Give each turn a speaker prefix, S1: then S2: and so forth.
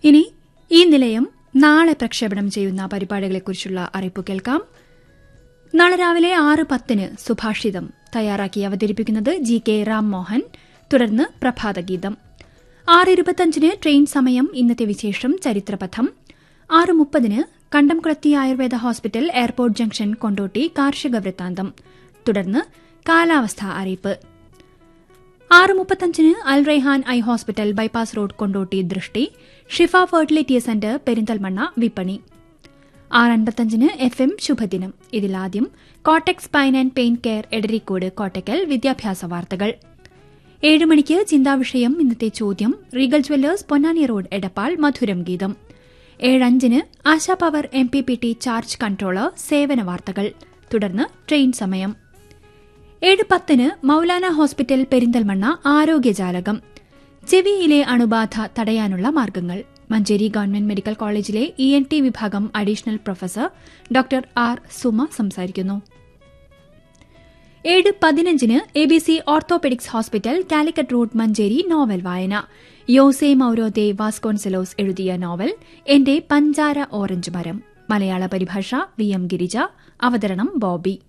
S1: ഇനി ഈ നിലയം നാളെ പ്രക്ഷേപണം ചെയ്യുന്ന പരിപാടികളെക്കുറിച്ചുള്ള അറിയിപ്പ് കേൾക്കാം നാളെ രാവിലെ ആറ് പത്തിന് സുഭാഷിതം തയ്യാറാക്കി അവതരിപ്പിക്കുന്നത് ജി കെ രാംമോഹൻ തുടർന്ന് പ്രഭാതഗീതം ആറ് ഇരുപത്തഞ്ചിന് ട്രെയിൻ സമയം ഇന്നത്തെ വിശേഷം ചരിത്രപഥം ആറ് മുപ്പതിന് Kandamkulathi Ayurveda hospital airport junction Kondotty കാർഷിക വൃത്താന്തം തുടർന്ന് കാലാവസ്ഥാ അറിയിപ്പ് ആറ് മുപ്പത്തഞ്ചിന് Al Raihan eye hospital bypass road Kondotty Drishti Shifa fertility centre Perinthalmanna വിപണി ആറ് അൻപത്തഞ്ചിന് എഫ് എം ശുഭദിനം ഇതിലാദ്യം കോട്ടക്സ് pine and pain care Edarikode Kottakkal വിദ്യാഭ്യാസ വാർത്തകൾ ഏഴ് മണിക്ക് ചിന്താവിഷയം ഇന്നത്തെ ചോദ്യം Regal jewellers Ponnani road Edappal മധുരം ഗീതം ഏഴഞ്ചിന് Asha power M P P T charge controller സേവന വാർത്തകൾ തുടർന്ന് ട്രെയിൻ സമയം ഏഴ് പത്തിന് മൌലാന ഹോസ്പിറ്റൽ പെരിന്തൽമണ്ണ ആരോഗ്യജാലകം ചെവിയിലെ അണുബാധ തടയാനുള്ള മാർഗങ്ങൾ Manjeri government medical college E N T വിഭാഗം additional professor doctor R Suma സംസാരിക്കുന്നു ഏഴ് പതിനഞ്ചിന് A B C orthopaedics hospital Calicut road Manjeri novel വായന യോസെ മൌരോദെ വാസ്കോൺസെലോസ് എഴുതിയ നോവൽ എന്റെ പഞ്ചാര ഓറഞ്ച് മരം മലയാള പരിഭാഷ വി എം ഗിരിജ അവതരണം ബോബി